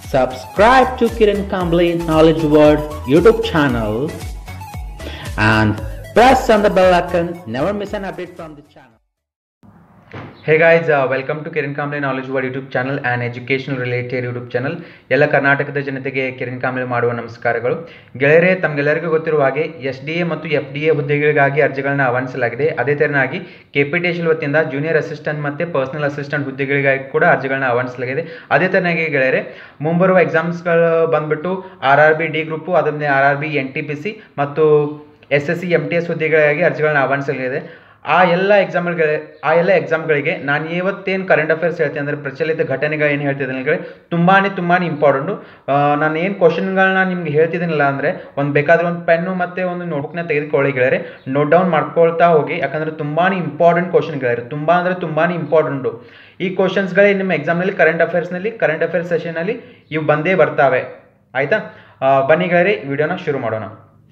subscribe to Kiran Kambli Knowledge World YouTube channel and press on the bell icon. Never miss an update from the channel. Hey guys welcome to Kiran Kamble knowledge world YouTube channel and educational related YouTube channel ಎಲ್ಲ ಕರ್ನಾಟಕದ ಜನತೆಗೆ ಕಿರಣ್ ಕಾಂಬ್ಳೆ ಮಾಡುವ ನಮಸ್ಕಾರಗಳು ಗೆಳೆಯರೇ ತಮಗೆಲ್ಲರಿಗೂ ಗೊತ್ತಿರುವ ಹಾಗೆ S D A ಮತ್ತು ಎಫ್ ಡಿ ಎ ಹುದ್ದೆಗಳಿಗಾಗಿ ಅರ್ಜಿಗಳನ್ನು ಆಹ್ವಾನಿಸಲಾಗಿದೆ ಅದೇ ತೆರನಾಗಿ ಕೆ ಪಿ ಟಿ ಎಸ್ ವತಿಯಿಂದ ಜೂನಿಯರ್ ಅಸಿಸ್ಟೆಂಟ್ ಮತ್ತು ಪರ್ಸನಲ್ ಅಸಿಸ್ಟೆಂಟ್ ಹುದ್ದೆಗಳಿಗಾಗಿ ಕೂಡ ಅರ್ಜಿಗಳನ್ನ ಆಹ್ವಾನಿಸಲಾಗಿದೆ ಅದೇ ತೆರನಾಗಿ ಗೆಳೆಯರೆ ಮುಂಬರುವ ಎಕ್ಸಾಮ್ಸ್ಗಳು ಬಂದ್ಬಿಟ್ಟು R R B D group ಅದನ್ನೇ R R B N T P C ಮತ್ತು S S C M T S ಹುದ್ದೆಗಳಿಗಾಗಿ ಅರ್ಜಿಗಳನ್ನ ಆಹ್ವಾನಿಸಲಾಗಿದೆ ಆ ಎಲ್ಲ ಎಕ್ಸಾಮ್ಗಳಿಗೆ ಆ ಎಲ್ಲ ಎಕ್ಸಾಮ್ಗಳಿಗೆ ನಾನು ಇವತ್ತೇನು ಕರೆಂಟ್ ಅಫೇರ್ಸ್ ಹೇಳ್ತೀನಿ ಅಂದರೆ ಪ್ರಚಲಿತ ಘಟನೆಗಳು ಏನು ಹೇಳ್ತಿದ್ದೀನಿ ಅಂದರೆ ತುಂಬಾ ತುಂಬಾ ಇಂಪಾರ್ಟೆಂಟು ನಾನು ಏನು ಕ್ವಶನ್ಗಳನ್ನ ನಿಮ್ಗೆ ಹೇಳ್ತಿದ್ದೀನಿಲ್ಲ ಅಂದರೆ ಒಂದು ಬೇಕಾದರೆ ಒಂದು ಪೆನ್ನು ಮತ್ತು ಒಂದು ನೋಟ್ಬುಕ್ನ ತೆಗೆದುಕೊಳ್ಳಿ ಗೆಳೆಯರೆ ನೋಟ್ ಡೌನ್ ಮಾಡ್ಕೊಳ್ತಾ ಹೋಗಿ ಯಾಕಂದರೆ ತುಂಬಾ ಇಂಪಾರ್ಟೆಂಟ್ ಕ್ವಶನ್ ಗೆಳೆಯರೆ ತುಂಬ ಅಂದರೆ ತುಂಬಾ ಇಂಪಾರ್ಟೆಂಟು ಈ ಕ್ವಶನ್ಸ್ಗಳೇ ನಿಮ್ಮ ಎಕ್ಸಾಮ್ನಲ್ಲಿ ಕರೆಂಟ್ ಅಫೇರ್ಸ್ನಲ್ಲಿ ಕರೆಂಟ್ ಅಫೇರ್ಸ್ ಸೆಷನಲ್ಲಿ ಇವು ಬಂದೇ ಬರ್ತಾವೆ ಆಯಿತಾ ಬನ್ನಿ ಗೆಳೆಯರೆ ಈ ವಿಡಿಯೋನ ಶುರು ಮಾಡೋಣ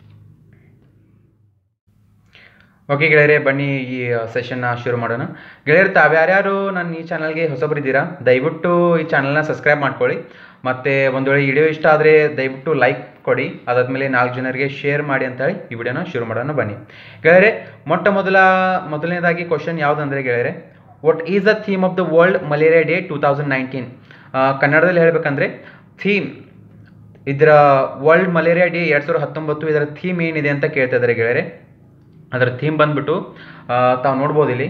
ಓಕೆ ಗೆಳೆಯರೆ ಬನ್ನಿ ಈ ಸೆಷನ್ನ ಶುರು ಮಾಡೋಣ ಗೆಳೆಯರು ತಾವ್ಯಾರ್ಯಾರು ನನ್ನ ಈ ಚಾನಲ್ಗೆ ಹೊಸಬರಿದ್ದೀರಾ ದಯವಿಟ್ಟು ಈ ಚಾನಲ್ನ ಸಬ್ಸ್ಕ್ರೈಬ್ ಮಾಡ್ಕೊಳ್ಳಿ ಮತ್ತು ಒಂದು ವೇಳೆ ವಿಡಿಯೋ ಇಷ್ಟ ಆದರೆ ದಯವಿಟ್ಟು ಲೈಕ್ ಕೊಡಿ ಅದಾದಮೇಲೆ ನಾಲ್ಕು ಜನರಿಗೆ ಶೇರ್ ಮಾಡಿ ಅಂತ ಹೇಳಿ ಈ ವಿಡಿಯೋನ ಶುರು ಮಾಡೋಣ ಬನ್ನಿ ಗೆಳೆಯರೆ ಮೊಟ್ಟ ಮೊದಲ ಮೊದಲನೇದಾಗಿ ಕ್ವಶನ್ ಯಾವುದಂದರೆ ಗೆಳೆಯರೆ what is the theme of the world malaria day two thousand nineteen ಕನ್ನಡದಲ್ಲಿ ಹೇಳಬೇಕಂದ್ರೆ ಥೀಮ್ ಇದರ ವರ್ಲ್ಡ್ ಮಲೇರಿಯಾ ಡೇ ಎರಡು ಸಾವಿರದ ಹತ್ತೊಂಬತ್ತು ಇದರ ಥೀಮ್ ಏನಿದೆ ಅಂತ ಕೇಳ್ತಾ ಇದ್ದಾರೆ ಗೆಳೆಯರೆ ಅದರ ಥೀಮ್ ಬಂದ್ಬಿಟ್ಟು ತಾವು ನೋಡ್ಬೋದು ಇಲ್ಲಿ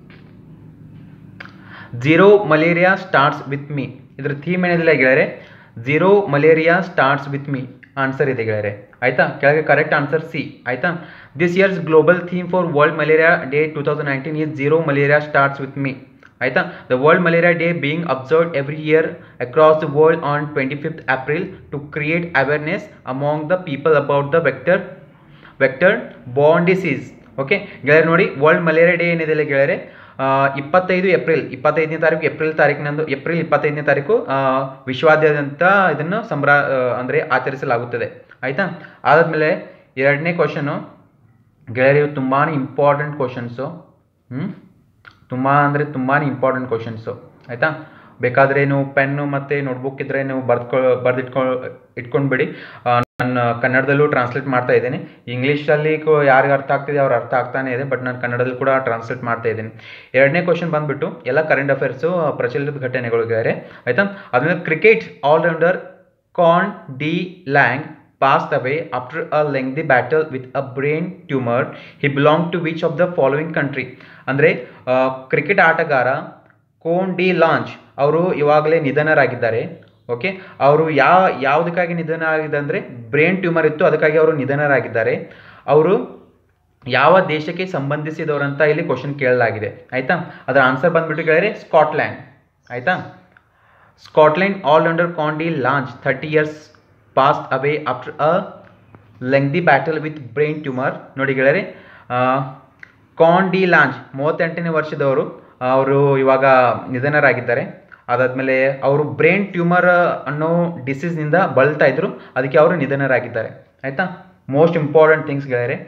zero malaria starts with me ಇದರ ಥೀಮ್ ಏನಿದಿಲ್ಲ ಗೆಳೆಯರೆ zero malaria starts with me answer ಇದೆ ಗೆಳೆಯರೆ ಆಯ್ತಾ ಕೆಳಗೆ ಕರೆಕ್ಟ್ ಆನ್ಸರ್ ಸಿ ಆಯ್ತಾ this year's global theme for world malaria day two thousand nineteen is zero malaria starts with me ಆಯ್ತಾ the world malaria day being observed every year across the world on twenty fifth April to create awareness among the people about the vector vector Born disease okay ಗೆಳೆಯರು ನೋಡಿ world malaria day ಏನಿದೆ ಗೆಳೆಯರೆ ಇಪ್ಪತ್ತೈದು April ಇಪ್ಪತ್ತೈದನೇ ತಾರೀಕು April ತಾರೀಕಿನಂದು April ಇಪ್ಪತ್ತೈದನೇ ತಾರೀಕು ವಿಶ್ವಾದ್ಯಂತ ಇದನ್ನು ಸಂಭ್ರ ಅಂದರೆ ಆಚರಿಸಲಾಗುತ್ತದೆ ಆಯಿತಾ ಅದಾದಮೇಲೆ ಎರಡನೇ ಕ್ವಶನು ಗೆಳೆಯರು ತುಂಬಾ ಇಂಪಾರ್ಟೆಂಟ್ ಕ್ವಶನ್ಸು ಹ್ಞೂ ತುಂಬ ಅಂದರೆ ತುಂಬಾ ಇಂಪಾರ್ಟೆಂಟ್ ಕ್ವಶನ್ಸು ಆಯಿತಾ ಬೇಕಾದರೆ ನೀವು ಪೆನ್ನು ಮತ್ತು ನೋಟ್ಬುಕ್ ಇದ್ದರೆ ನೀವು ಬರ್ದ್ಕೊ ಬರೆದಿಟ್ಕೊ ಇಟ್ಕೊಂಡ್ಬಿಡಿ ನಾನು ಕನ್ನಡದಲ್ಲೂ ಟ್ರಾನ್ಸ್ಲೇಟ್ ಮಾಡ್ತಾ ಇದ್ದೀನಿ ಇಂಗ್ಲೀಷಲ್ಲಿ ಯಾರಿಗೆ ಅರ್ಥ ಆಗ್ತಿದೆ ಅವ್ರು ಅರ್ಥ ಆಗ್ತಾನೆ ಇದೆ ಬಟ್ ನಾನು ಕನ್ನಡದಲ್ಲಿ ಕೂಡ ಟ್ರಾನ್ಸ್ಲೇಟ್ ಮಾಡ್ತಾ ಇದ್ದೀನಿ ಎರಡನೇ ಕ್ವಶನ್ ಬಂದುಬಿಟ್ಟು ಎಲ್ಲ ಕರೆಂಟ್ ಅಫೇರ್ಸು ಪ್ರಚಲಿತ ಘಟನೆಗಳು ಗೆಳೆಯರೆ ಆಯಿತಾ ಆದ್ಮೇಲೆ cricket all rounder Con de Lange passed away after a lengthy battle with a brain tumor. He belonged to which of the following country? ಅಂದರೆ ಕ್ರಿಕೆಟ್ ಆಟಗಾರ ಕೋನ್ ಡಿ ಲಾಂಚ್ ಅವರು ಇವಾಗಲೇ ನಿಧನರಾಗಿದ್ದಾರೆ ಓಕೆ ಅವರು ಯಾವ ಯಾವುದಕ್ಕಾಗಿ ನಿಧನ ಆಗಿದೆ ಅಂದರೆ ಬ್ರೈನ್ ಟ್ಯೂಮರ್ ಇತ್ತು ಅದಕ್ಕಾಗಿ ಅವರು ನಿಧನರಾಗಿದ್ದಾರೆ ಅವರು ಯಾವ ದೇಶಕ್ಕೆ ಸಂಬಂಧಿಸಿದವರಂತ ಇಲ್ಲಿ ಕ್ವಶನ್ ಕೇಳಲಾಗಿದೆ ಆಯಿತಾ ಅದರ ಆನ್ಸರ್ ಬಂದ್ಬಿಟ್ಟು ಕೇಳಿದ್ರೆ ಸ್ಕಾಟ್ಲ್ಯಾಂಡ್ ಆಯಿತಾ Scotland all rounder Con de Lange thirty years passed away after a lengthy battle with brain tumour ನೋಡಿ ಗೆಳೆಯರೆ ಕಾನ್ ಡಿ ಲಾಂಚ್ ಮೂವತ್ತೆಂಟನೇ ವರ್ಷದವರು ಅವರು ಇವಾಗ ನಿಧನರಾಗಿದ್ದಾರೆ ಅದಾದಮೇಲೆ ಅವರು ಬ್ರೈನ್ ಟ್ಯೂಮರ್ ಅನ್ನೋ ಡಿಸೀಸ್ನಿಂದ ಬಳಲ್ತಾ ಇದ್ರು ಅದಕ್ಕೆ ಅವರು ನಿಧನರಾಗಿದ್ದಾರೆ ಆಯಿತಾ ಮೋಸ್ಟ್ ಇಂಪಾರ್ಟೆಂಟ್ ಥಿಂಗ್ಸ್ ಗೆಳೆಯರೆ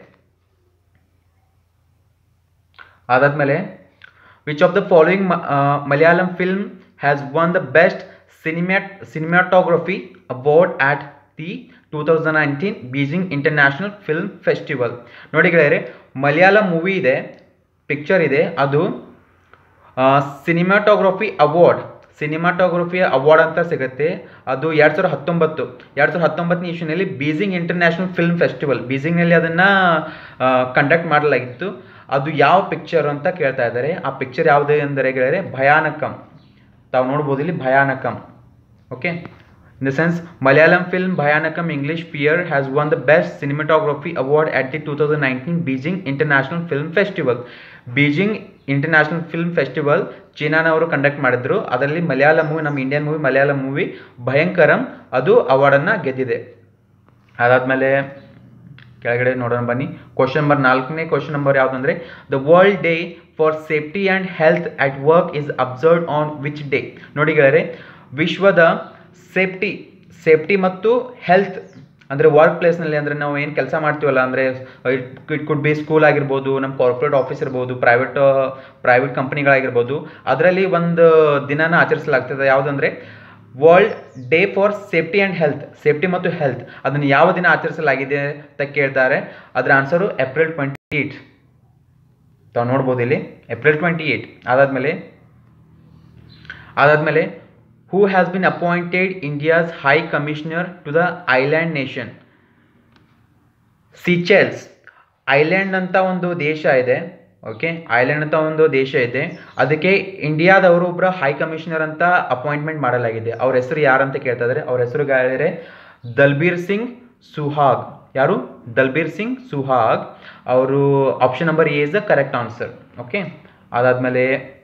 ಅದಾದಮೇಲೆ which of the following Malayalam film has won the best ಸಿನಿಮ್ಯಾಟ್ cinematography award at the two thousand nineteen Beijing international film festival ನೋಡಿ ಗೆಳೆಯರೆ ಮಲಯಾಳಂ ಮೂವಿ ಇದೆ ಪಿಕ್ಚರ್ ಇದೆ ಅದು ಸಿನಿಮಾಟೋಗ್ರಫಿ ಅವಾರ್ಡ್ ಸಿನಿಮಾಟೋಗ್ರಫಿ ಅವಾರ್ಡ್ ಅಂತ ಸಿಗುತ್ತೆ ಅದು ಎರಡು ಸಾವಿರದ ಹತ್ತೊಂಬತ್ತು ಎರಡು ಸಾವಿರದ ಹತ್ತೊಂಬತ್ತನೇ ಇಶ್ಯೂನಲ್ಲಿ ಬೀಜಿಂಗ್ ಇಂಟರ್ನ್ಯಾಷನಲ್ ಫಿಲ್ಮ್ ಫೆಸ್ಟಿವಲ್ ಬೀಜಿಂಗ್ನಲ್ಲಿ ಅದನ್ನು ಕಂಡಕ್ಟ್ ಮಾಡಲಾಗಿತ್ತು ಅದು ಯಾವ ಪಿಕ್ಚರ್ ಅಂತ ಕೇಳ್ತಾ ಇದ್ದಾರೆ ಆ ಪಿಕ್ಚರ್ ಯಾವುದು ಎಂದರೆ ಗೆಳೆಯರೆ ಭಯಾನಕಂ ತಾವು ನೋಡ್ಬೋದು ಇಲ್ಲಿ Bhayanakam okay in the sense Malayalam film Bhayanakam English fear has won the best cinematography award at the two thousand nineteen Beijing international film festival Beijing international film festival ಚೀನಾನವರು ಕಂಡಕ್ಟ್ ಮಾಡಿದ್ರು ಅದರಲ್ಲಿ ಮಲಯಾಳಂ ಮೂವಿ ನಮ್ಮ Indian movie Malayalam movie Bhayankaram ಅದು ಅವಾರ್ಡನ್ನು ಗೆದ್ದಿದೆ ಅದಾದಮೇಲೆ ಕೆಳಗಡೆ ನೋಡೋಣ ಬನ್ನಿ ಕ್ವಶನ್ ನಂಬರ್ ನಾಲ್ಕನೇ ಕ್ವಶನ್ ನಂಬರ್ ಯಾವುದಂದ್ರೆ the world day for safety and health at work is observed on which day ನೋಡಿ ಗೆಳೆಯರೆ ವಿಶ್ವದ ಸೇಫ್ಟಿ ಸೇಫ್ಟಿ ಮತ್ತು ಹೆಲ್ತ್ ಅಂದರೆ ವರ್ಕ್ ಪ್ಲೇಸ್ನಲ್ಲಿ ಅಂದರೆ ನಾವು ಏನು ಕೆಲಸ ಮಾಡ್ತೀವಲ್ಲ ಅಂದರೆ ಇಟ್ ಕುಡ್ ಬಿ ಸ್ಕೂಲ್ ಆಗಿರ್ಬೋದು ನಮ್ಮ ಕಾರ್ಪೊರೇಟ್ ಆಫೀಸ್ ಇರ್ಬೋದು ಪ್ರೈವೇಟ್ ಪ್ರೈವೇಟ್ ಕಂಪ್ನಿಗಳಾಗಿರ್ಬೋದು ಅದರಲ್ಲಿ ಒಂದು ದಿನನ ಆಚರಿಸಲಾಗ್ತದೆ ಯಾವುದಂದರೆ world day for safety and health safety ಮತ್ತು ಹೆಲ್ತ್ ಅದನ್ನು ಯಾವ ದಿನ ಆಚರಿಸಲಾಗಿದೆ ಅಂತ ಕೇಳ್ತಾರೆ ಅದರ ಆನ್ಸರು ಏಪ್ರಿಲ್ ಟ್ವೆಂಟಿ ಏಯ್ಟ್ ತಾವು ನೋಡ್ಬೋದು ಇಲ್ಲಿ ಏಪ್ರಿಲ್ ಟ್ವೆಂಟಿ ಏಯ್ಟ್ ಅದಾದಮೇಲೆ ಅದಾದಮೇಲೆ who has been appointed India's high commissioner to the island nation Seychelles island ಅಂತ ಒಂದು ದೇಶ ಇದೆ ಓಕೆ ಐಲ್ಯಾಂಡ್ ಅಂತ ಒಂದು ದೇಶ ಇದೆ ಅದಕ್ಕೆ ಇಂಡಿಯಾದವರು ಒಬ್ಬರ ಹೈ ಕಮಿಷನರ್ ಅಂತ ಅಪಾಯಿಂಟ್ಮೆಂಟ್ ಮಾಡಲಾಗಿದೆ ಅವ್ರ ಹೆಸರು ಯಾರಂತ ಕೇಳ್ತಾ ಇದ್ದಾರೆ ಅವ್ರ ಹೆಸರು ಹೇಳಿದ್ರೆ ದಲ್ಬೀರ್ ಸಿಂಗ್ ಸುಹಾಗ್ ಯಾರು ದಲ್ಬೀರ್ ಸಿಂಗ್ ಸುಹಾಗ್ ಅವರು option number A is the correct answer okay ಅದಾದಮೇಲೆ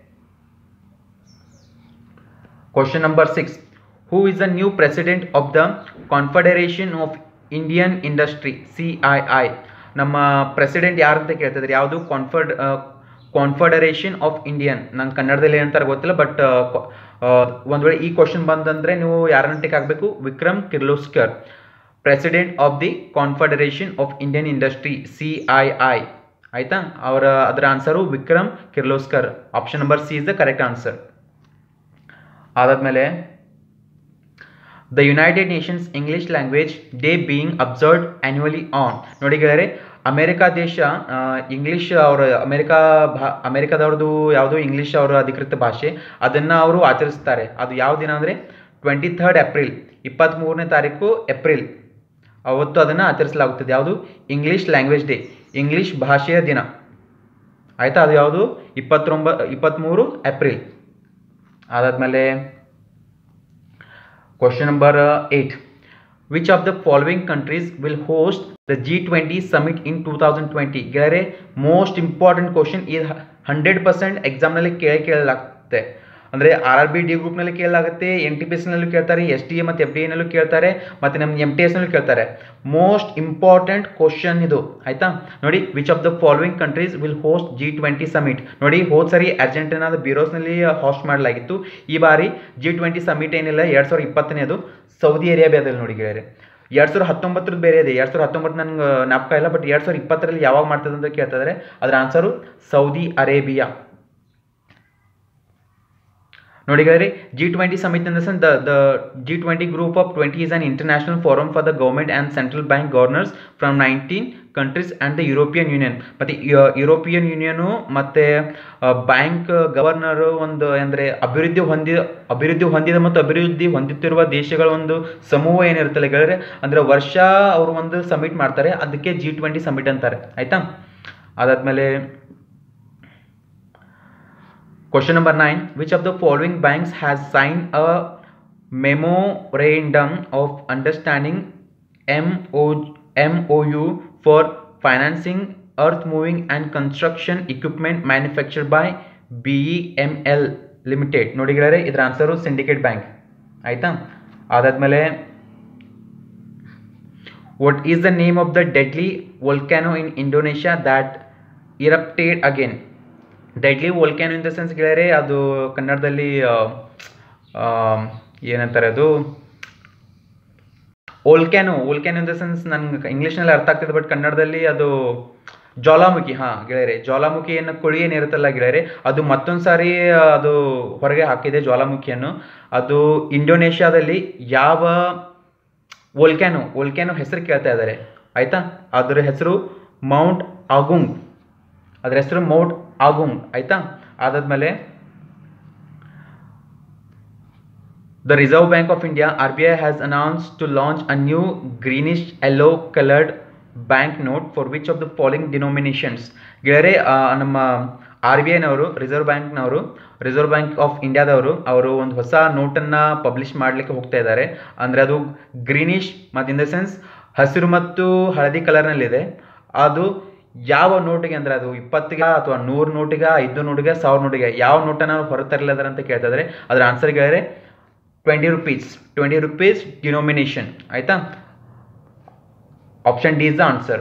question number six who is the new president of the confederation of Indian industry C I I ನಮ್ಮ ಪ್ರೆಸಿಡೆಂಟ್ ಯಾರು ಅಂತ ಕೇಳ್ತಿದ್ರೆ ಯಾವುದು ಕಾನ್ಫಡ್ ಕಾನ್ಫೆಡರೇಷನ್ ಆಫ್ ಇಂಡಿಯನ್ ನಂಗೆ ಕನ್ನಡದಲ್ಲಿ ಏನಂತಾರೆ ಗೊತ್ತಿಲ್ಲ ಬಟ್ ಒಂದು ವೇಳೆ ಈ ಕ್ವಶನ್ ಬಂದಂದರೆ ನೀವು ಯಾರನ್ನ ಟಿಕ್ ಆಗಬೇಕು Vikram Kirloskar president of the confederation of Indian industry C I I ಆಯಿತಾ ಅವರ ಅದರ answer Vikram Kirloskar option number C is the correct answer ಅದಾದಮೇಲೆ the United Nations English language day being observed annually on ನೋಡಿ ಗೆಳೆಯರೆ ಅಮೇರಿಕಾ ದೇಶ ಇಂಗ್ಲೀಷ್ ಅವರ America ಭಾ ಅಮೇರಿಕಾದವ್ರದ್ದು ಯಾವುದು ಇಂಗ್ಲೀಷ್ ಅವರ ಅಧಿಕೃತ ಭಾಷೆ ಅದನ್ನು ಅವರು ಆಚರಿಸ್ತಾರೆ ಅದು ಯಾವ ದಿನ ಅಂದರೆ ಟ್ವೆಂಟಿ ಥರ್ಡ್ ಏಪ್ರಿಲ್ ಇಪ್ಪತ್ತ್ಮೂರನೇ ತಾರೀಕು ಏಪ್ರಿಲ್ ಅವತ್ತು ಅದನ್ನು ಆಚರಿಸಲಾಗುತ್ತದೆ ಯಾವುದು ಇಂಗ್ಲೀಷ್ ಲ್ಯಾಂಗ್ವೇಜ್ ಡೇ ಇಂಗ್ಲೀಷ್ ಭಾಷೆಯ ದಿನ ಆಯಿತಾ ಅದು ಯಾವುದು ಇಪ್ಪತ್ತೊಂಬ ಇಪ್ಪತ್ತ್ಮೂರು ಏಪ್ರಿಲ್ ಅದಾದಮೇಲೆ question number eight which of the following countries will host the G twenty summit in two thousand twenty ಗೆಳೆಯರೆ ಮೋಸ್ಟ್ ಇಂಪಾರ್ಟೆಂಟ್ ಕ್ವಶನ್ ಈ ಹಂಡ್ರೆಡ್ ಪರ್ಸೆಂಟ್ ಎಕ್ಸಾಮ್ನಲ್ಲಿ ಕೇಳಿ ಕೇಳಲಾಗುತ್ತೆ ಅಂದರೆ ಆರ್ ಆರ್ ಬಿ ಡಿ ಗ್ರೂಪ್ನಲ್ಲಿ ಕೇಳಲಾಗುತ್ತೆ ಎನ್ ಟಿ ಪಿ ಎಸ್ನಲ್ಲೂ ಕೇಳ್ತಾರೆ ಎಸ್ ಟಿ ಎ ಮತ್ತು ಎಫ್ ಡಿ ಎನಲ್ಲೂ ಕೇಳ್ತಾರೆ ಮತ್ತು ನಮ್ಮ ಎಮ್ ಟಿ ಎಸ್ನಲ್ಲೂ ಕೇಳ್ತಾರೆ ಮೋಸ್ಟ್ ಇಂಪಾರ್ಟೆಂಟ್ ಕ್ವಶನ್ ಇದು ಆಯಿತಾ ನೋಡಿ which of the following countries will host G twenty summit ನೋಡಿ ಹೋದ ಸರಿ ಅರ್ಜೆಂಟೀನಾದ ಬ್ಯೂರೋಸ್ನಲ್ಲಿ ಹೋಸ್ಟ್ ಮಾಡಲಾಗಿತ್ತು ಈ ಬಾರಿ ಜಿ ಟ್ವೆಂಟಿ ಸಮಿಟ್ ಏನಿಲ್ಲ ಎರಡು ಸಾವಿರದ ಇಪ್ಪತ್ತನೇದು ಸೌದಿ ಅರೇಬಿಯಾದಲ್ಲಿ ನೋಡಿ ಗೆಳೆಯರೆ ಎರಡು ಸಾವಿರದ ಹತ್ತೊಂಬತ್ತರದ್ದು ಬೇರೆ ಇದೆ ಎರಡು ಸಾವಿರದ ಹತ್ತೊಂಬತ್ತು ನನಗೆ ಜ್ಞಾಪಕ ಇಲ್ಲ ಬಟ್ ಎರಡು ಸಾವಿರದ ಇಪ್ಪತ್ತರಲ್ಲಿ ಯಾವಾಗ ಮಾಡ್ತದೆ ಅಂತ ಕೇಳ್ತಾ ಇದ್ದಾರೆ ಅದರ ಆನ್ಸರು ಸೌದಿ ಅರೇಬಿಯಾ ನೋಡಿ ಗೆಳೆಯರೆ G twenty summit in the sense the the G twenty group of twenty is an international forum for the government and central bank governors from nineteen countries and the European Union ಮತ್ತು European union ಮತ್ತು bank governor ಒಂದು ಅಂದರೆ ಅಭಿವೃದ್ಧಿ ಹೊಂದಿದ ಅಭಿವೃದ್ಧಿ ಹೊಂದಿದ ಮತ್ತು ಅಭಿವೃದ್ಧಿ ಹೊಂದುತ್ತಿರುವ ದೇಶಗಳ ಒಂದು ಸಮೂಹ ಏನಿರುತ್ತಲ್ಲ ಗೆಳೆಯರೆ ಅಂದರೆ ವರ್ಷ ಅವರು ಒಂದು ಸಮಿಟ್ ಮಾಡ್ತಾರೆ ಅದಕ್ಕೆ ಜಿ ಟ್ವೆಂಟಿ ಸಮಿಟ್ ಅಂತಾರೆ ಆಯಿತಾ ಅದಾದಮೇಲೆ Question number 9 Which of the following banks has signed a memorandum of understanding MO, MOU for financing earth moving and construction equipment manufactured by BEML Limited ನೋಡಿ ಗೆಳೆಯರೆ ಇದರ ಆನ್ಸರು ಸಿಂಡಿಕೇಟ್ ಬ್ಯಾಂಕ್ ಆಯ್ತಾ ಅದಾದ್ಮೇಲೆ what is the name of the deadly volcano in Indonesia that erupted again deadly volcano in the sense ಗೆಳೆಯರೆ ಅದು ಕನ್ನಡದಲ್ಲಿ ಏನಂತಾರೆ ಅದು ಓಲ್ಕ್ಯಾನೋ ಓಲ್ಕ್ಯಾನೋ ಇನ್ ದ ಸೆನ್ಸ್ ನನ್ಗೆ ಇಂಗ್ಲೀಷ್ನಲ್ಲಿ ಅರ್ಥ ಆಗ್ತದೆ ಬಟ್ ಕನ್ನಡದಲ್ಲಿ ಅದು ಜ್ವಾಲಾಮುಖಿ ಹಾಂ ಗೆಳೆಯರೆ ಜ್ವಾಲಾಮುಖಿ ಏನು ಕುಳಿ ಏನಿರುತ್ತಲ್ಲ ಗೆಳೆಯರೆ ಅದು ಮತ್ತೊಂದು ಸಾರಿ ಅದು ಹೊರಗೆ ಹಾಕಿದೆ ಜ್ವಾಲಾಮುಖಿಯನ್ನು ಅದು ಇಂಡೋನೇಷ್ಯಾದಲ್ಲಿ ಯಾವ ವೋಲ್ಕ್ಯಾನೋ ವೋಲ್ಕ್ಯಾನೋ ಹೆಸರು ಕೇಳ್ತಾ ಇದ್ದಾರೆ ಆಯಿತಾ ಅದರ ಹೆಸರು ಮೌಂಟ್ ಆಗುಂಗ್ ಅದರ ಹೆಸರು ಮೌಂಟ್ ಆಗುಂಗ್ ಆಯಿತಾ ಅದಾದಮೇಲೆ The Reserve Bank of India RBI has announced to launch a new greenish yellow colored banknote for which of the following denominations ಗೆಳೆಯರೆ ಆ, ನಮ್ಮ ಆರ್ ಬಿ ಐನವರು ರಿಸರ್ವ್ ಬ್ಯಾಂಕ್ನವರು ರಿಸರ್ವ್ ಬ್ಯಾಂಕ್ ಆಫ್ ಇಂಡಿಯಾದವರು ಅವರು ಒಂದು ಹೊಸ ನೋಟನ್ನು ಪಬ್ಲಿಷ್ ಮಾಡಲಿಕ್ಕೆ ಹೋಗ್ತಾ ಇದ್ದಾರೆ ಅಂದರೆ ಅದು ಗ್ರೀನಿಶ್ ಮತ್ತು ಇನ್ ದ ಸೆನ್ಸ್ ಹಸಿರು ಮತ್ತು ಹಳದಿ ಕಲರ್ನಲ್ಲಿದೆ ಅದು ಯಾವ ನೋಟಿಗೆ ಅಂದರೆ ಅದು ಇಪ್ಪತ್ತಿಗೆ ಅಥವಾ ನೂರು ನೋಟಿಗೆ ಐದು ನೋಟಿಗೆ ಸಾವಿರ ನೋಟಿಗೆ ಯಾವ ನೋಟನ್ನು ಹೊರ ತರಲಿದ್ದಾರೆ ಅಂತ ಕೇಳ್ತಾ ಇದ್ದಾರೆ ಅದರ ಆನ್ಸರ್ ಗೆಳೆಯರೆ twenty rupees twenty rupees denomination ಆಯಿತಾ option D is the answer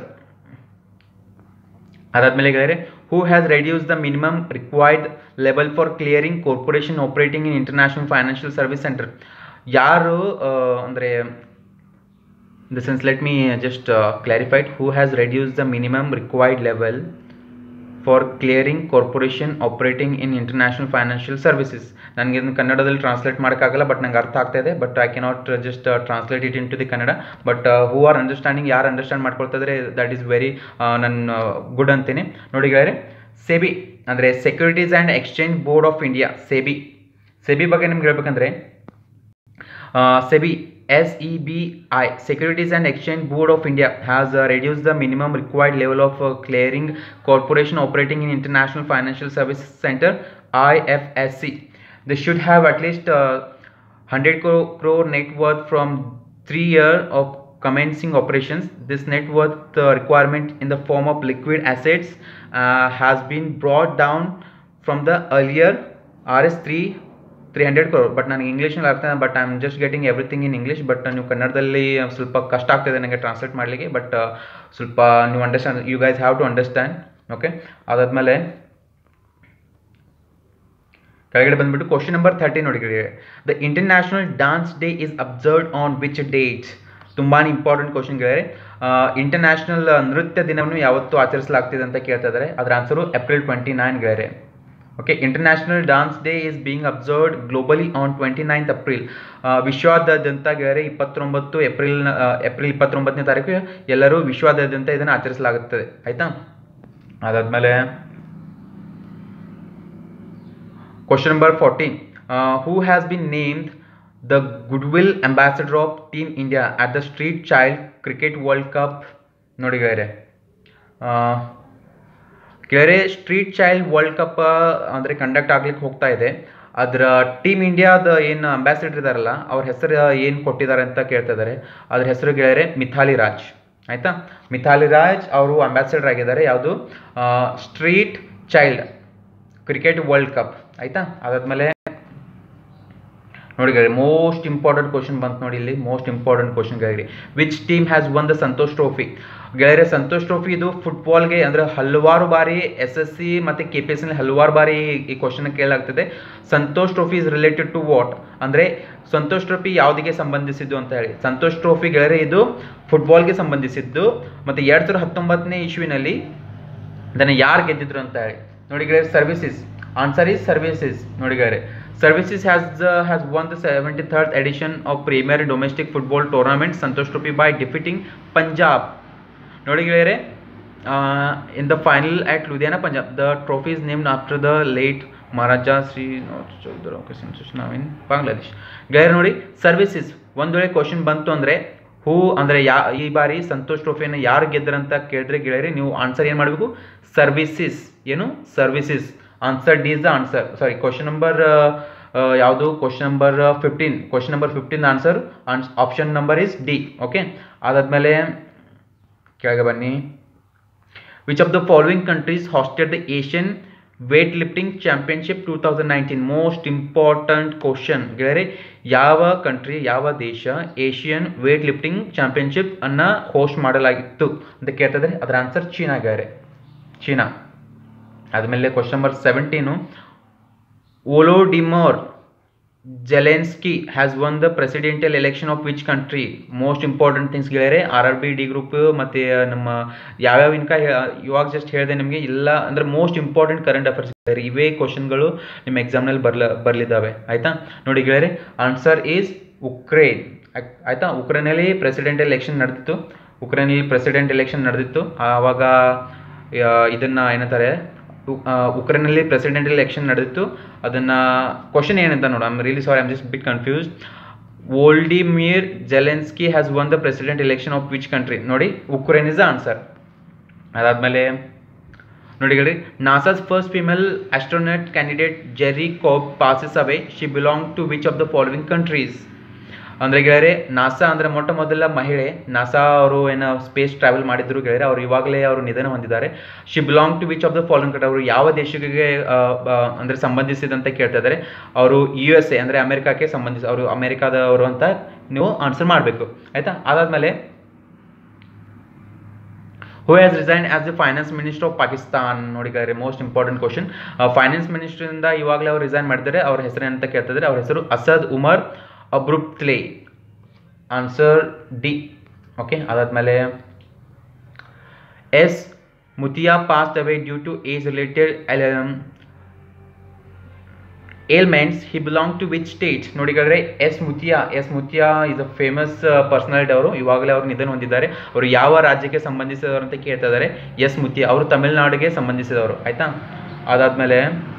ಅದಾದಮೇಲೆ ಗೆಳೆಯರೆ who has reduce the minimum required level for clearing corporation operating in international financial service centre ಯಾರು ಅಂದರೆ in the sense let me just uh, clarify it. who has reduced the minimum required level for clearing corporation operating in international financial services ನನಗೆ ಇದನ್ನು ಕನ್ನಡದಲ್ಲಿ translate ಮಾಡೋಕ್ಕಾಗಲ್ಲ but ನಂಗೆ ಅರ್ಥ ಆಗ್ತಾ ಇದೆ but I cannot just translate it into the Kannada but who are understanding ಯಾರು understand ಮಾಡ್ಕೊಳ್ತಿದ್ರೆ ದಟ್ ಈಸ್ ವೆರಿ ನನ್ನ ಗುಡ್ ಅಂತೀನಿ ನೋಡಿ ಗೆಳೆಯರೆ ಸೆಬಿ ಅಂದರೆ securities and exchange board of India SEBI SEBI ಬಗ್ಗೆ ನಿಮ್ಗೆ ಹೇಳ್ಬೇಕಂದ್ರೆ SEBI S E B I securities and exchange board of India has reduce the minimum required level of clearing corporation operating in international financial service centre I F S C they should have at least hundred ಕ್ರೋ crore net worth from three year of commencing operations. This net worth uh, requirement in the form of liquid assets uh, has been brought down from the earlier RS 3 300 crore but ನನಗೆ ಇಂಗ್ಲೀಷ್ನಲ್ಲಿ ಅರ್ಥ but I am just getting everything in English but ನೀವು ಕನ್ನಡದಲ್ಲಿ ಸ್ವಲ್ಪ ಕಷ್ಟ ಆಗ್ತಿದೆ ನನಗೆ translate ಮಾಡಲಿಕ್ಕೆ ಬಟ್ ಸ್ವಲ್ಪ ನೀವು understand you guys have to understand okay ಅದಾದಮೇಲೆ ಕೆಳಗಡೆ ಬಂದ್ಬಿಟ್ಟು ಕ್ವಶನ್ ನಂಬರ್ ಥರ್ಟಿ ನೋಡಿ the international dance day is observed on which date ತುಂಬಾ ಇಂಪಾರ್ಟೆಂಟ್ ಕ್ವಶನ್ ಗೆಳೆಯರೆ ಇಂಟರ್ನ್ಯಾಷನಲ್ ನೃತ್ಯ ದಿನವನ್ನು ಯಾವತ್ತು ಆಚರಿಸಲಾಗ್ತಿದೆ ಅಂತ ಕೇಳ್ತಾ ಇದ್ದಾರೆ ಅದರ ಆನ್ಸರು ಏಪ್ರಿಲ್ ಟ್ವೆಂಟಿ ನೈನ್ ಗೆಳೆಯರೆ okay international dance day is being observed globally on twenty ninth April ವಿಶ್ವಾದ್ಯಂತ ಗೆಳೆಯರೆ ಇಪ್ಪತ್ತೊಂಬತ್ತು ಏಪ್ರಿಲ್ ಏಪ್ರಿಲ್ ಇಪ್ಪತ್ತೊಂಬತ್ತನೇ ತಾರೀಕು ಎಲ್ಲರೂ ವಿಶ್ವಾದ್ಯಂತ ಇದನ್ನು ಆಚರಿಸಲಾಗುತ್ತದೆ ಆಯಿತಾ ಅದಾದಮೇಲೆ Question number 14. Uh, who has been named the Goodwill Ambassador of Team India at the Street Child Cricket World Cup? ನೋಡಿ ಗೆಳೆಯರೆ ಗೆಳೆಯರೆ ಸ್ಟ್ರೀಟ್ ಚೈಲ್ಡ್ ವರ್ಲ್ಡ್ ಕಪ್ ಅಂದರೆ ಕಂಡಕ್ಟ್ ಆಗ್ಲಿಕ್ಕೆ ಹೋಗ್ತಾ ಇದೆ ಅದರ ಟೀಮ್ ಇಂಡಿಯಾದ ಏನು ಅಂಬಾಸಿಡರ್ ಇದಾರಲ್ಲ ಅವ್ರ ಹೆಸರು ಏನು ಕೊಟ್ಟಿದ್ದಾರೆ ಅಂತ ಕೇಳ್ತಾ ಇದ್ದಾರೆ ಅದ್ರ ಹೆಸರು ಗೆಳೆಯರೆ ಮಿಥಾಲಿ ರಾಜ್ ಆಯಿತಾ ಮಿಥಾಲಿ ರಾಜ್ ಅವರು ಅಂಬಾಸಿಡರ್ ಆಗಿದ್ದಾರೆ ಯಾವುದು street child cricket world cup ಆಯಿತಾ ಅದಾದಮೇಲೆ ನೋಡಿ ಗೆಳೆಯ ಮೋಸ್ಟ್ ಇಂಪಾರ್ಟೆಂಟ್ ಕ್ವಶನ್ ಬಂತು ನೋಡಿ ಇಲ್ಲಿ ಮೋಸ್ಟ್ ಇಂಪಾರ್ಟೆಂಟ್ ಕ್ವಶನ್ ಗೆಳೆಯರಿ which team has won the Santosh trophy ಗೆಳೆಯರೆ ಸಂತೋಷ್ ಟ್ರೋಫಿ ಇದು ಫುಟ್ಬಾಲ್ಗೆ ಅಂದರೆ ಹಲವಾರು ಬಾರಿ ಎಸ್ ಎಸ್ ಸಿ ಮತ್ತು ಕೆ ಪಿ ಎಸ್ ನಲ್ಲಿ ಹಲವಾರು ಬಾರಿ ಈ ಕ್ವಶನ್ ಕೇಳಲಾಗ್ತದೆ Santosh trophy is related to what ಅಂದರೆ ಸಂತೋಷ್ ಟ್ರೋಫಿ ಯಾವುದಿಗೆ ಸಂಬಂಧಿಸಿದ್ದು ಅಂತ ಹೇಳಿ ಸಂತೋಷ್ ಟ್ರೋಫಿ ಗೆಳೆಯರೆ ಇದು ಫುಟ್ಬಾಲ್ಗೆ ಸಂಬಂಧಿಸಿದ್ದು ಮತ್ತು ಎರಡು ಸಾವಿರದ ಹತ್ತೊಂಬತ್ತನೇ ಇಶ್ವಿನಲ್ಲಿ ಇದನ್ನು ಯಾರು ಗೆದ್ದಿದ್ರು ಅಂತ ಹೇಳಿ ನೋಡಿ ಗೆಳೆಯರೆ ಸರ್ವಿಸಸ್ ಆನ್ಸರ್ ಈಸ್ ಸರ್ವಿಸಸ್ ನೋಡಿ ಗೆಳೆಯರೆ services has has won the seventy third edition of premier domestic football tournament Santosh trophy by defeating Punjab ನೋಡಿ ಗೆಳೆಯರೆ in the final at Ludhiana Punjab the trophy is named after the late Maharaja Shri in Bangladesh ಗೆಳೆಯರೆ ನೋಡಿ services ಒಂದು ವೇಳೆ question ಬಂತು ಅಂದರೆ ಹೂ ಅಂದರೆ ಯಾ ಈ ಬಾರಿ ಸಂತೋಷ್ ಟ್ರೋಫಿಯನ್ನು ಯಾರು ಗೆದ್ದರಂತ ಕೇಳಿದ್ರೆ ಗೆಳೆಯರೆ ನೀವು ಆನ್ಸರ್ ಏನು ಮಾಡಬೇಕು ಸರ್ವಿಸಸ್ ಏನು services answer D is the answer sorry question number ಯಾವುದು question number fifteen question number fifteen answer option number is D okay ಅದಾದಮೇಲೆ ಕೆಳಗೆ ಬನ್ನಿ which of the following countries hosted the Asian weight lifting championship two thousand nineteen most important question ಗೆಳೆಯರೆ ಯಾವ country ಯಾವ ದೇಶ Asian weight lifting championship ಅನ್ನ host ಮಾಡಲಾಗಿತ್ತು ಅಂತ ಕೇಳ್ತಿದ್ರೆ ಅದರ ಆನ್ಸರ್ ಚೀನಾ ಗೆಳೆಯರೆ ಚೀನಾ ಆದಮೇಲೆ question number seventeen ಓಲೋಡಿಮೋರ್ Zelensky has won the presidential election of which country most important things ಗೆಳೆಯರೆ R R B D group ಮತ್ತು ನಮ್ಮ ಯಾವ್ಯಾವ ಇನ್ಕ ಇವಾಗ ಜಸ್ಟ್ ಹೇಳಿದೆ ನಿಮಗೆ ಇಲ್ಲ ಅಂದರೆ ಮೋಸ್ಟ್ ಇಂಪಾರ್ಟೆಂಟ್ ಕರೆಂಟ್ ಅಫೇರ್ಸ್ ಗೆಳೆಯರೆ ಇವೇ ಕ್ವಶನ್ಗಳು ನಿಮ್ಮ ಎಕ್ಸಾಮ್ನಲ್ಲಿ ಬರ್ಲ ಬರಲಿದ್ದಾವೆ ಆಯಿತಾ ನೋಡಿ ಗೆಳೆಯರೆ ಆನ್ಸರ್ ಈಸ್ ಉಕ್ರೇನ್ ಆಯಿತಾ ಉಕ್ರೇನಲ್ಲಿ ಪ್ರೆಸಿಡೆಂಟ್ ಎಲೆಕ್ಷನ್ ನಡೆದಿತ್ತು ಉಕ್ರೇನಲ್ಲಿ ಪ್ರೆಸಿಡೆಂಟ್ ಎಲೆಕ್ಷನ್ ನಡೆದಿತ್ತು ಆವಾಗ ಇದನ್ನು ಏನಂತಾರೆ ಉಕ್ರೇನಲ್ಲಿ ಪ್ರೆಸಿಡೆಂಟ್ ಎಲೆಕ್ಷನ್ ನಡೆದಿತ್ತು ಅದನ್ನು ಕ್ವಶನ್ ಏನಂತ ನೋಡು I'm really sorry I'm just bit confuse Volodymyr Zelensky has won the president election of which country ನೋಡಿ ಉಕ್ರೇನ್ ಇಸ್ ದ ಆನ್ಸರ್ ಅದಾದಮೇಲೆ ನೋಡಿ ಹೇಳಿ NASA's first female astronaut candidate Jerrie Cobb passes away she belong to which of the following countries ಅಂದರೆ ಗೆಳೆಯರೆ NASA ಅಂದರೆ ಮೊಟ್ಟ ಮೊದಲ ಮಹಿಳೆ ನಾಸಾ ಅವರು ಏನೋ ಸ್ಪೇಸ್ ಟ್ರಾವೆಲ್ ಮಾಡಿದ್ರು ಗೆಳೆಯರೆ ಅವರು ಇವಾಗಲೇ ಅವರು ನಿಧನ ಹೊಂದಿದ್ದಾರೆ she belong to which of the following country ಅವರು ಯಾವ ದೇಶಕ್ಕೆ ಅಂದರೆ ಸಂಬಂಧಿಸಿದಂತೆ ಕೇಳ್ತಾ ಇದ್ದಾರೆ ಅವರು ಯು ಎಸ್ ಎ ಅಂದರೆ ಅಮೆರಿಕಕ್ಕೆ ಸಂಬಂಧಿಸಿ ಅವರು ಅಮೆರಿಕಾದವರು ಅಂತ ನೀವು ಆನ್ಸರ್ ಮಾಡಬೇಕು ಆಯಿತಾ ಅದಾದಮೇಲೆ who has resign as the finance minister of Pakistan ನೋಡಿ ಮೋಸ್ಟ್ ಇಂಪಾರ್ಟೆಂಟ್ ಕ್ವಶನ್ ಫೈನಾನ್ಸ್ ಮಿನಿಸ್ಟ್ರಿಂದ ಇವಾಗಲೇ ಅವ್ರು ರಿಸೈನ್ ಮಾಡಿದ್ದಾರೆ ಅವ್ರ ಹೆಸರು ಅಂತ ಕೇಳ್ತಿದ್ದಾರೆ ಅವ್ರ ಹೆಸರು Asad Umar abruptly answer D okay ಅದಾದಮೇಲೆ S Muthiah passed away due to age related ailments he belong to which state ನೋಡಿದ್ರೆ S Muthiah S Muthiah is a famous personality ಅವರು ಇವಾಗಲೇ ಅವರು ನಿಧನ ಹೊಂದಿದ್ದಾರೆ ಅವರು ಯಾವ ರಾಜ್ಯಕ್ಕೆ ಸಂಬಂಧಿಸಿದವರು ಅಂತ ಕೇಳ್ತಾ ಇದ್ದಾರೆ ಎಸ್ ಮುತಿಯಾ ಅವರು ತಮಿಳುನಾಡಿಗೆ ಸಂಬಂಧಿಸಿದವರು ಆಯ್ತಾ ಅದಾದಮೇಲೆ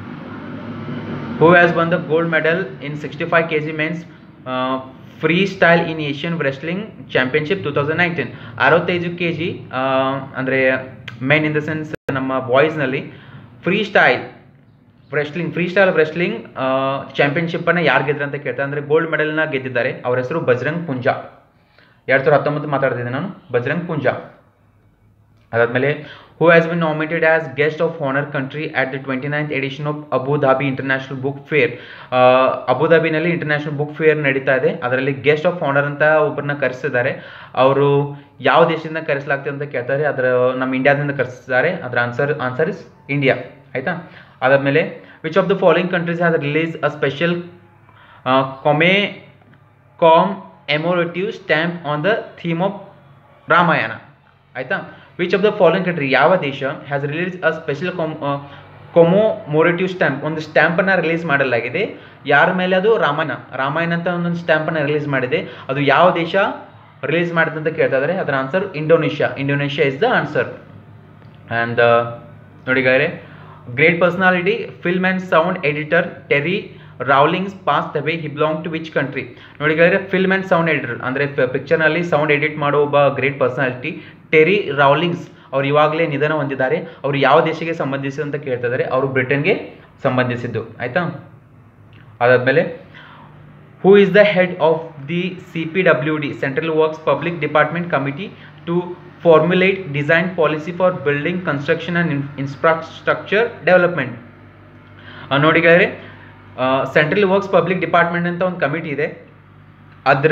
who has won the gold medal in sixty five K G men's freestyle in Asian wrestling championship two thousand nineteen ಅರವತ್ತೈದು ಕೆ ಜಿ ಅಂದರೆ ಮೆನ್ ಇನ್ ದ ಸೆನ್ಸ್ ನಮ್ಮ ಬಾಯ್ಸ್ನಲ್ಲಿ freestyle wrestling freestyle wrestling ಚಾಂಪಿಯನ್ಶಿಪ್ಪನ್ನು ಯಾರು ಗೆದ್ರು ಅಂತ ಕೇಳ್ತಾರೆ ಅಂದರೆ ಗೋಲ್ಡ್ ಮೆಡಲ್ನ ಗೆದ್ದಿದ್ದಾರೆ ಅವ್ರ ಹೆಸರು ಬಜರಂಗ್ ಪುಂಜಾ ಎರಡು ಸಾವಿರದ ಹತ್ತೊಂಬತ್ತು ಮಾತಾಡ್ತಿದ್ದೆ ನಾನು ಬಜರಂಗ್ ಪುಂಜಾ ಅದಾದಮೇಲೆ who has been nominated as guest of honour country at the twenty ninth edition of Abu Dhabi international book fair ಅಬುಧಾಬಿನಲ್ಲಿ ಇಂಟರ್ನ್ಯಾಷನಲ್ ಬುಕ್ ಫೇರ್ ನಡೀತಾ ಇದೆ ಅದರಲ್ಲಿ ಗೆಸ್ಟ್ ಆಫ್ ಹಾನರ್ ಅಂತ ಒಬ್ಬರನ್ನ ಕರೆಸಿದ್ದಾರೆ ಅವರು ಯಾವ ದೇಶದಿಂದ ಕರೆಸಲಾಗ್ತದೆ ಅಂತ ಕೇಳ್ತಾರೆ ಅದರ ನಮ್ಮ ಇಂಡಿಯಾದಿಂದ ಕರೆಸಿದ್ದಾರೆ ಅದರ ಆನ್ಸರ್ ಆನ್ಸರ್ ಇಸ್ ಇಂಡಿಯಾ ಆಯಿತಾ ಅದಾದಮೇಲೆ which of the following countries has release a special ಕೊಮೆ commemorative stamp on the theme of Ramayana ಆಯಿತಾ which of the following country ಯಾವ ದೇಶ ಹ್ಯಾಸ್ ರಿಲೀಸ್ ಅ ಸ್ಪೆಷಲ್ ಕಾಮ್ ಕೊಮೋಮೋರೇಟಿವ್ ಸ್ಟ್ಯಾಂಪ್ ಒಂದು ಸ್ಟ್ಯಾಂಪನ್ನು release ಮಾಡಲಾಗಿದೆ ಯಾರ ಮೇಲೆ ಅದು ರಾಮಾಯಣ ರಾಮಾಯಣ ಅಂತ ಒಂದೊಂದು ಸ್ಟ್ಯಾಂಪನ್ನು ರಿಲೀಸ್ ಮಾಡಿದೆ ಅದು ಯಾವ ದೇಶ ರಿಲೀಸ್ ಮಾಡಿದೆ ಅಂತ ಕೇಳ್ತಾ ಇದ್ದಾರೆ ಅದರ answer Indonesia Indonesia is the answer and ನೋಡಿಗಾರೆ great personality film and sound editor Terry Rawlings pass away he belong to which country ನೋಡಿಗಾರೆ ಫಿಲ್ಮ್ ಆ್ಯಂಡ್ ಸೌಂಡ್ ಎಡಿಟರ್ ಅಂದರೆ ಪಿಕ್ಚರ್ನಲ್ಲಿ ಸೌಂಡ್ ಎಡಿಟ್ ಮಾಡೋ ಒಬ್ಬ ಗ್ರೇಟ್ ಪರ್ಸನಾಲಿಟಿ ಟೆರಿ ರಾವ್ಲಿಂಗ್ಸ್ ಅವ್ರು ಇವಾಗಲೇ ನಿಧನ ಹೊಂದಿದ್ದಾರೆ ಅವರು ಯಾವ ದೇಶಕ್ಕೆ ಸಂಬಂಧಿಸಿದ ಅಂತ ಕೇಳ್ತಾ ಇದ್ದಾರೆ ಅವರು ಬ್ರಿಟನ್ಗೆ ಸಂಬಂಧಿಸಿದ್ದು ಆಯಿತಾ ಅದಾದಮೇಲೆ who is the head of the C P W D central works public department committee to formulate design policy for building construction and infrastructure development ನೋಡಿದರೆ ಸೆಂಟ್ರಲ್ ವರ್ಕ್ಸ್ ಪಬ್ಲಿಕ್ ಡಿಪಾರ್ಟ್ಮೆಂಟ್ ಅಂತ ಒಂದು ಕಮಿಟಿ ಇದೆ ಅದರ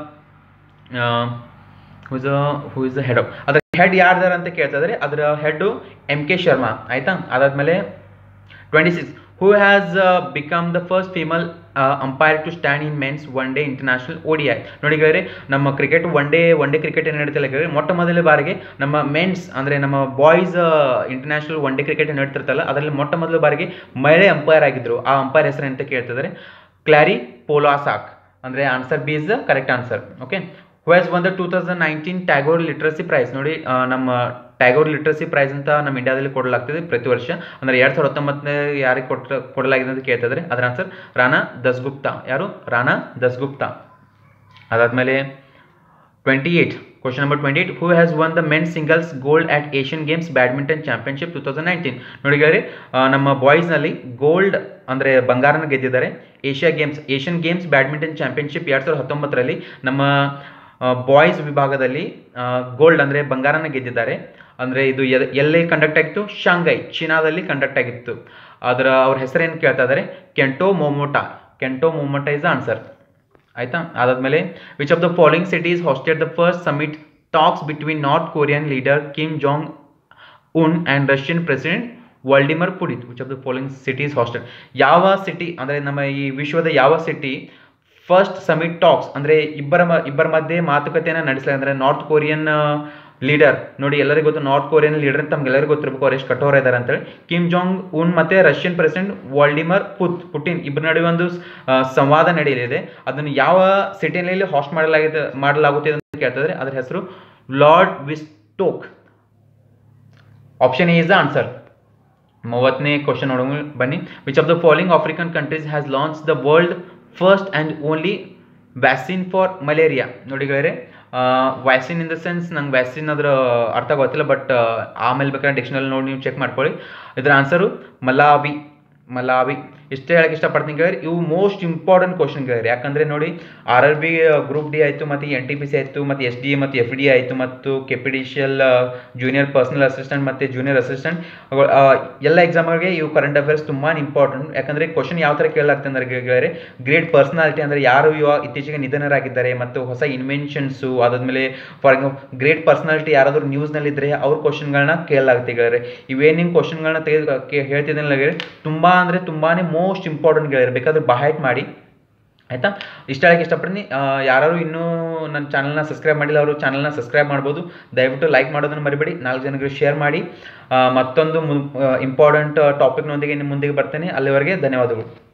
whose who is the head of ಅದರ head ಯಾರ್ದಾರ ಅಂತ ಕೇಳ್ತಾ ಇದ್ದಾರೆ ಅದರ ಹೆಡ್ಡು ಎಮ್ ಕೆ ಶರ್ಮಾ ಆಯಿತಾ ಅದಾದಮೇಲೆ twenty six who has become the first female umpire to stand in men's one day international O D I ನೋಡಿದರೆ ನಮ್ಮ cricket one day one day cricket ಏನು ನಡೀತಿಲ್ಲ ಕೇಳಿದ್ರೆ ಮೊಟ್ಟ ಮೊದಲ ಬಾರಿಗೆ ನಮ್ಮ ಮೆನ್ಸ್ ಅಂದರೆ ನಮ್ಮ boys international one day cricket ನಡೀತಿರ್ತಲ್ಲ ಅದರಲ್ಲಿ ಮೊಟ್ಟ ಮೊದಲ ಬಾರಿಗೆ ಮಹಿಳೆ ಅಂಪೈರ್ ಆಗಿದ್ದರು ಆ ಅಂಪೈರ್ ಹೆಸರು ಅಂತ ಕೇಳ್ತಿದ್ದಾರೆ ಕ್ಲಾರಿ ಪೋಲಾಸಾಕ್ ಅಂದರೆ answer B is the correct answer okay who has won the two thousand nineteen Tagore literacy prize ನೋಡಿ ಆ, ನಮ್ಮ ಟ್ಯಾಗೋರ್ ಲಿಟ್ರಸಿ ಪ್ರೈಸ್ ಅಂತ ನಮ್ಮ ಇಂಡಿಯಾದಲ್ಲಿ ಕೊಡಲಾಗ್ತದೆ ಪ್ರತಿ ವರ್ಷ ಅಂದರೆ ಎರಡು ಸಾವಿರದ ಹತ್ತೊಂಬತ್ತನೇ ಯಾರಿಗೆ ಕೊಟ್ಟ ಕೊಡಲಾಗಿದೆ ಅಂತ ಕೇಳ್ತಾ ಇದ್ದಾರೆ ಅದರ ಆನ್ಸರ್ ರಾಣಾ ದಸ್ಗುಪ್ತಾ ಯಾರು ರಾಣಾ ದಸ್ಗುಪ್ತಾ ಅದಾದಮೇಲೆ twenty eight question number twenty eight who has won the men singles gold at Asian Games badminton championship two thousand nineteen ನೋಡಿದರೆ ನಮ್ಮ ಬಾಯ್ಸ್ನಲ್ಲಿ ಗೋಲ್ಡ್ ಅಂದರೆ ಬಂಗಾರನ ಗೆದ್ದಿದ್ದಾರೆ Asia Games Asian Games badminton championship ಎರಡು ಸಾವಿರದ ಹತ್ತೊಂಬತ್ತರಲ್ಲಿ ನಮ್ಮ ಬಾಯ್ಸ್ ವಿಭಾಗದಲ್ಲಿ ಗೋಲ್ಡ್ ಅಂದರೆ ಬಂಗಾರನ ಗೆದ್ದಿದ್ದಾರೆ ಅಂದರೆ ಇದು ಎಲ್- ಎಲ್ಲಿ ಕಂಡಕ್ಟ್ ಆಗಿತ್ತು ಶಾಂಘೈ ಚೀನಾದಲ್ಲಿ ಕಂಡಕ್ಟ್ ಆಗಿತ್ತು ಅದರ ಅವ್ರ ಹೆಸರೇನು ಕೇಳ್ತಾ ಇದ್ದಾರೆ ಕೆಂಟೋ ಮೊಮೋಟಾ ಕೆಂಟೋ ಮೊಮೋಟಾ ಇಸ್ ಆನ್ಸರ್ ಆಯ್ತಾ ಅದಾದ್ಮೇಲೆ which of the following cities hosted the first summit talks between North Korean leader Kim Jong Un and Russian president Vladimir Putin which of the following cities hostel ಯಾವ city ಅಂದರೆ ನಮ್ಮ ಈ ವಿಶ್ವದ ಯಾವ city first summit tax ಅಂದರೆ ಇಬ್ಬರ ಮ ಇಬ್ಬರ ಮಧ್ಯೆ ಮಾತುಕತೆಯನ್ನು ನಡೆಸಲಿ ಅಂದರೆ ನಾರ್ತ್ ಕೊರಿಯನ್ ಲೀಡರ್ ನೋಡಿ ಎಲ್ಲರಿಗೂ ಗೊತ್ತು ನಾರ್ತ್ ಕೊರಿಯನ್ ಲೀಡರ್ ಅಂತ ನಮ್ಗೆಲ್ಲರಿಗೂ ಗೊತ್ತಿರಬೇಕು ಅವ್ರು ಎಷ್ಟು ಕಠೋರ ಇದ್ದಾರೆ ಅಂತೇಳಿ ಕಿಮ್ ಜಾಂಗ್ ಉನ್ ಮತ್ತೆ ರಷ್ಯನ್ ಪ್ರೆಸಿಡೆಂಟ್ ವಾಲ್ಡಿಮರ್ ಪುತ್ ಪುಟಿನ್ ಇಬ್ಬರ ನಡುವೆ ಒಂದು ಆ, ಸಂವಾದ ನಡೆಯಲಿದೆ ಅದನ್ನು ಯಾವ ಸಿಟಿನಲ್ಲಿ ಹಾಸ್ಟ್ ಮಾಡಲಾಗಿದೆ ಮಾಡಲಾಗುತ್ತಿದೆ ಅಂತ ಕೇಳ್ತಿದ್ರೆ ಅದರ ಹೆಸರು ಲಾರ್ಡ್ ವಿಸ್ಟೋಕ್ option A is the answer ಮೂವತ್ತನೇ ಕ್ವಶನ್ ನೋಡೋಣ ಬನ್ನಿ which of the following African countries has launch the world first and only vaccine for malaria ನೋಡಿಗಳೇ ವ್ಯಾಕ್ಸಿನ್ ಇನ್ ದ ಸೆನ್ಸ್ ನಂಗೆ ವ್ಯಾಕ್ಸಿನ್ ಅದರ ಅರ್ಥ ಗೊತ್ತಿಲ್ಲ ಬಟ್ ಆಮೇಲೆ ಬೇಕಾದ್ರೆ ಡಿಕ್ಷನರಿ ನೋಡಿ ನೀವು ಚೆಕ್ ಮಾಡ್ಕೊಳ್ಳಿ ಇದರ ಆನ್ಸರು ಮಲಾವಿ ಮಲಾವಿ ಇಷ್ಟೇ ಹೇಳಕ್ಕೆ ಇಷ್ಟಪಡ್ತೀನಿ ಕೇಳಿದ್ರೆ ಇವು ಮೋಸ್ಟ್ ಇಂಪಾರ್ಟೆಂಟ್ ಕ್ವಶನ್ ಕೇಳಿರಿ ಯಾಕಂದರೆ ನೋಡಿ R R B group D ಆಯಿತು ಮತ್ತು ಎನ್ ಟಿ ಪಿ ಸಿ ಆಯಿತು ಮತ್ತು ಎಸ್ ಡಿ ಎ ಮತ್ತು ಎಫ್ ಡಿ ಆಯಿತು ಮತ್ತು ಕೆಪಿಡಿಷಿಯಲ್ ಜೂನಿಯರ್ ಪರ್ಸನಲ್ ಅಸಿಸ್ಟೆಂಟ್ ಮತ್ತು ಜೂನಿಯರ್ ಅಸಿಸ್ಟೆಂಟ್ ಎಲ್ಲ ಎಕ್ಸಾಮ್ಗಳಿಗೆ ಇವು ಕರೆಂಟ್ ಅಫೇರ್ಸ್ ತುಂಬಾ ಇಂಪಾರ್ಟೆಂಟ್ ಯಾಕಂದರೆ ಕ್ವಶನ್ ಯಾವ ಥರ ಕೇಳಲಾಗ್ತದೆ ಅಂದ್ರೆ ಕೇಳಿದ್ರೆ ಗ್ರೇಟ್ ಪರ್ಸನಾಲಿಟಿ ಅಂದರೆ ಯಾರು ಇವಾಗ ಇತ್ತೀಚೆಗೆ ನಿಧನರಾಗಿದ್ದಾರೆ ಮತ್ತು ಹೊಸ ಇನ್ವೆನ್ಷನ್ಸು ಅದಾದಮೇಲೆ ಫಾರ್ ಎಕ್ಸಾಂಪಲ್ ಗ್ರೇಟ್ ಪರ್ಸನಾಲಿಟಿ ಯಾರಾದರೂ ನ್ಯೂಸ್ನಲ್ಲಿದ್ದರೆ ಅವ್ರ ಕ್ವಶನ್ಗಳನ್ನ ಕೇಳಲಾಗುತ್ತೆ ಗೆಳೆಯರೆ ಇವೇನೇನು ಕ್ವಶನ್ಗಳನ್ನ ತೆಗೆದು ಹೇಳ್ತಿದ್ದೇನೆ ಗೆಳೆಯರೆ ತುಂಬ ಅಂದರೆ ತುಂಬಾ ಮೋಸ್ಟ್ ಇಂಪಾರ್ಟೆಂಟ್ ಗೆಳೆಯರೆ ಬೇಕಾದ್ರೆ ಬಹೈಟ್ ಮಾಡಿ ಆಯಿತಾ ಇಷ್ಟ ಹೇಳಕ್ಕೆ ಇಷ್ಟಪಡ್ತೀನಿ ಯಾರು ಇನ್ನೂ ನನ್ನ ಚಾನಲ್ನ ಸಬ್ಸ್ಕ್ರೈಬ್ ಮಾಡಿಲ್ಲ ಅವರು ಚಾನಲ್ನ ಸಬ್ಸ್ಕ್ರೈಬ್ ಮಾಡ್ಬೋದು ದಯವಿಟ್ಟು ಲೈಕ್ ಮಾಡೋದನ್ನು ಮರಿಬೇಡಿ ನಾಲ್ಕು ಜನರಿಗೆ ಶೇರ್ ಮಾಡಿ ಆ, ಮತ್ತೊಂದು ಇಂಪಾರ್ಟೆಂಟ್ ಟಾಪಿಕ್ನೊಂದಿಗೆ ನಿಮ್ಮ ಮುಂದಿಗೆ ಬರ್ತೇನೆ ಅಲ್ಲಿವರೆಗೆ ಧನ್ಯವಾದಗಳು